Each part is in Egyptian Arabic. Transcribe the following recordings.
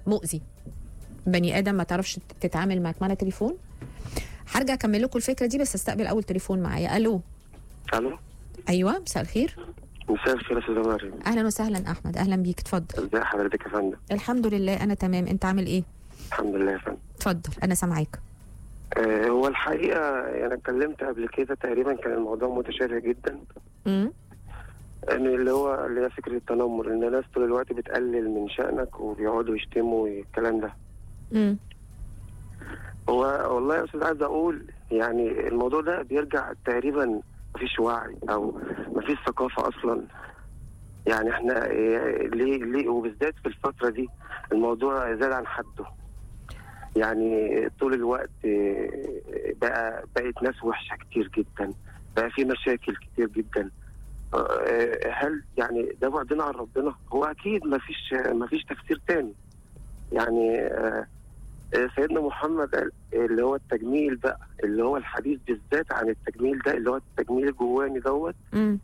مؤذي بني ادم ما تعرفش تتعامل معاك معنا تليفون هرجع اكمل لكم الفكره دي بس استقبل اول تليفون معايا الو الو ايوه مساء الخير مساء الخير يا استاذه مريم اهلا وسهلا احمد اهلا بيك اتفضل ازي حضرتك يا فندم الحمد لله انا تمام انت عامل ايه الحمد لله يا فندم اتفضل انا سامعاك آه هو الحقيقه انا اتكلمت قبل كده تقريبا كان الموضوع متشابه جدا امم ان اللي هو اللي هي فكره التنمر ان الناس طول الوقت بتقلل من شانك وبيقعدوا يشتموا الكلام ده امم هو والله يا استاذ عايز اقول يعني الموضوع ده بيرجع تقريبا مفيش وعي او مفيش ثقافه اصلا يعني احنا إيه، ليه ليه وبالذات في الفتره دي الموضوع زاد عن حده يعني طول الوقت إيه، بقى بقت ناس وحشه كتير جدا بقى في مشاكل كتير جدا آه، هل يعني ده بعدنا عن ربنا هو اكيد مفيش مفيش تفسير تاني يعني آه، آه، سيدنا محمد قال اللي هو التجميل بقى اللي هو الحديث بالذات عن التجميل ده اللي هو التجميل الجواني دوت امم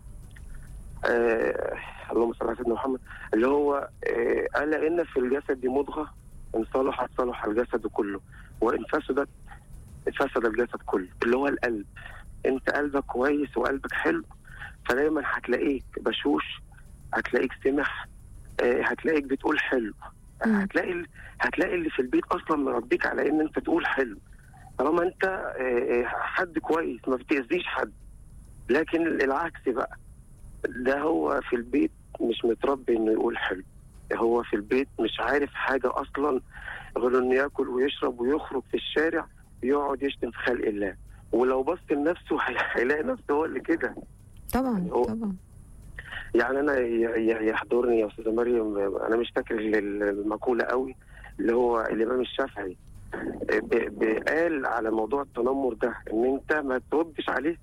آه اللهم صل على سيدنا محمد اللي هو آه قال ان في الجسد مضغه ان صلحت صلح الجسد كله وان فسدت فسد الجسد كله اللي هو القلب انت قلبك كويس وقلبك حلو فدايما هتلاقيك بشوش هتلاقيك سمح آه هتلاقيك بتقول حلو مم. هتلاقي ال- هتلاقي اللي في البيت اصلا مربيك على ان انت تقول حلو طالما انت آه، آه، حد كويس ما بتاذيش حد لكن العكس بقى ده هو في البيت مش متربي انه يقول حلو هو في البيت مش عارف حاجه اصلا غير انه ياكل ويشرب ويخرج في الشارع يقعد يشتم في خلق الله ولو بص لنفسه هي- هيلاقي نفسه هو اللي كده طبعا هو- طبعا يعني انا ي- ي- يحضرني يا استاذه مريم انا مش فاكر ال- المقوله قوي اللي هو الامام الشافعي ب- ب- قال على موضوع التنمر ده ان انت ما تردش عليه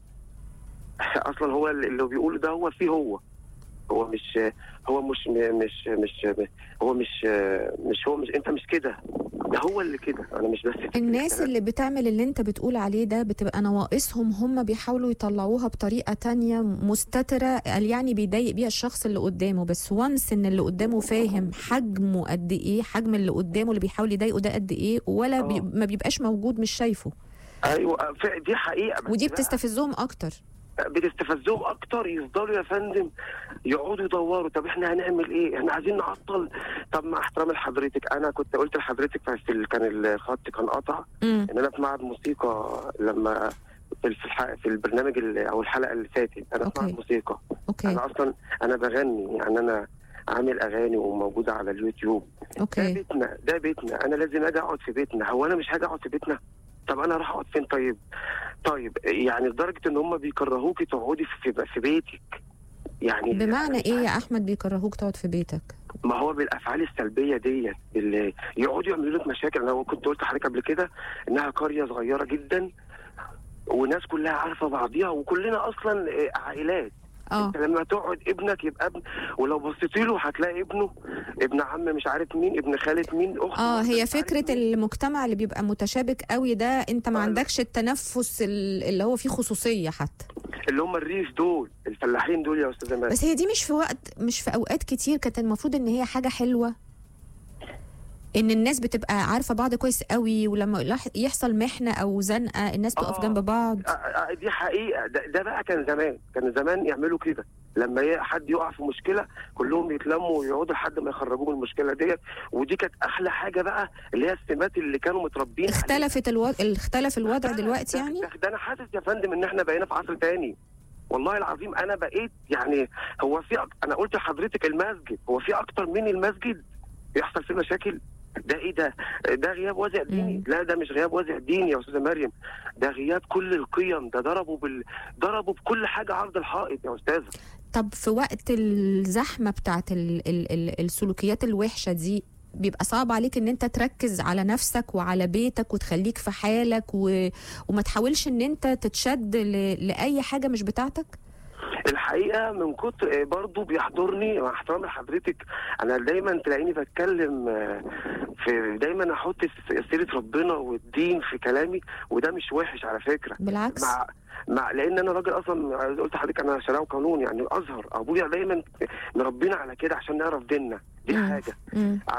اصلا هو اللي بيقوله ده هو فيه هو هو مش هو مش مش مش هو مش مش هو مش انت مش كده ده هو اللي كده انا مش بس فاكر الناس الكلام. اللي بتعمل اللي انت بتقول عليه ده بتبقى نواقصهم هم بيحاولوا يطلعوها بطريقة تانية مستترة قال يعني بيضايق بيها الشخص اللي قدامه بس وانس ان اللي قدامه فاهم حجمه قد ايه حجم اللي قدامه اللي بيحاول يضايقه ده قد ايه ولا بي آه. ما بيبقاش موجود مش شايفه ايوه ف- دي حقيقه بس ودي بقى بتستفزهم اكتر بتستفزهم اكتر يفضلوا يا فندم يقعدوا يدوروا طب احنا هنعمل ايه؟ احنا عايزين نعطل طب مع احترامي لحضرتك انا كنت قلت لحضرتك في ال- كان الخط كان قطع امم ان انا في معهد موسيقى لما في الح- في, الح- في البرنامج ال- او الحلقه اللي فاتت انا في أوكي. معهد موسيقى اوكي انا اصلا انا بغني يعني انا عامل اغاني وموجوده على اليوتيوب ده اوكي بيتنا ده بيتنا انا لازم اجي اقعد في بيتنا هو انا مش هاجي اقعد في بيتنا طب انا اروح اقعد فين طيب طيب يعني لدرجه ان هم بيكرهوكي تقعدي في, في بيتك يعني بمعنى ايه يا احمد بيكرهوك تقعد في بيتك ما هو بالافعال السلبيه ديت اللي يقعدوا يعملوا لك مشاكل انا كنت قلت لحضرتك قبل كده انها قريه صغيره جدا وناس كلها عارفه بعضيها وكلنا اصلا آه، عائلات اه انت لما تقعد ابنك يبقى ابن ولو بصيت له هتلاقي ابنه ابن عم مش عارف مين ابن خالة مين اخت اه واحدة هي مش عارف فكرة مين. المجتمع اللي بيبقى متشابك قوي ده انت ما آه. عندكش التنفس ال- اللي هو فيه خصوصية حتى اللي هم الريف دول الفلاحين دول يا استاذه مريم بس هي دي مش في وقت مش في اوقات كتير كانت المفروض ان هي حاجة حلوة ان الناس بتبقى عارفة بعض كويس قوي ولما يلح- يحصل محنة او زنقة الناس تقف آه. جنب بعض آه، آه، دي حقيقه ده, ده بقى كان زمان كان زمان يعملوا كده لما ي- حد يقع في مشكله كلهم يتلموا ويقعدوا لحد ما يخرجوه من المشكله ديت ودي كانت احلى حاجه بقى اللي هي السمات اللي كانوا متربيين عليها. اختلفت الوضع اختلف الوضع ده- دلوقتي ده- يعني ده, ده انا حاسس يا فندم ان احنا بقينا في عصر تاني والله العظيم انا بقيت يعني هو في أك... انا قلت لحضرتك المسجد هو في اكتر من المسجد بيحصل فيه مشاكل ده ايه ده ده غياب وازع ديني مم. لا ده مش غياب وازع ديني يا استاذه مريم ده غياب كل القيم ده ضربوا بال ضربوا بكل حاجه عرض الحائط يا استاذه طب في وقت الزحمة بتاعت ال ال ال السلوكيات الوحشة دي بيبقى صعب عليك ان انت تركز على نفسك وعلى بيتك وتخليك في حالك و... وما تحاولش ان انت تتشد ل... لأي حاجة مش بتاعتك الحقيقه من كتر برضه بيحضرني مع احترامي لحضرتك انا دايما تلاقيني بتكلم آه، في دايما احط س- سيره ربنا والدين في كلامي وده مش وحش على فكره بالعكس مع مع لان انا راجل اصلا قلت لحضرتك انا شرعي وقانون يعني الازهر ابويا دايما مربينا على كده عشان نعرف ديننا دي مم. حاجه مم.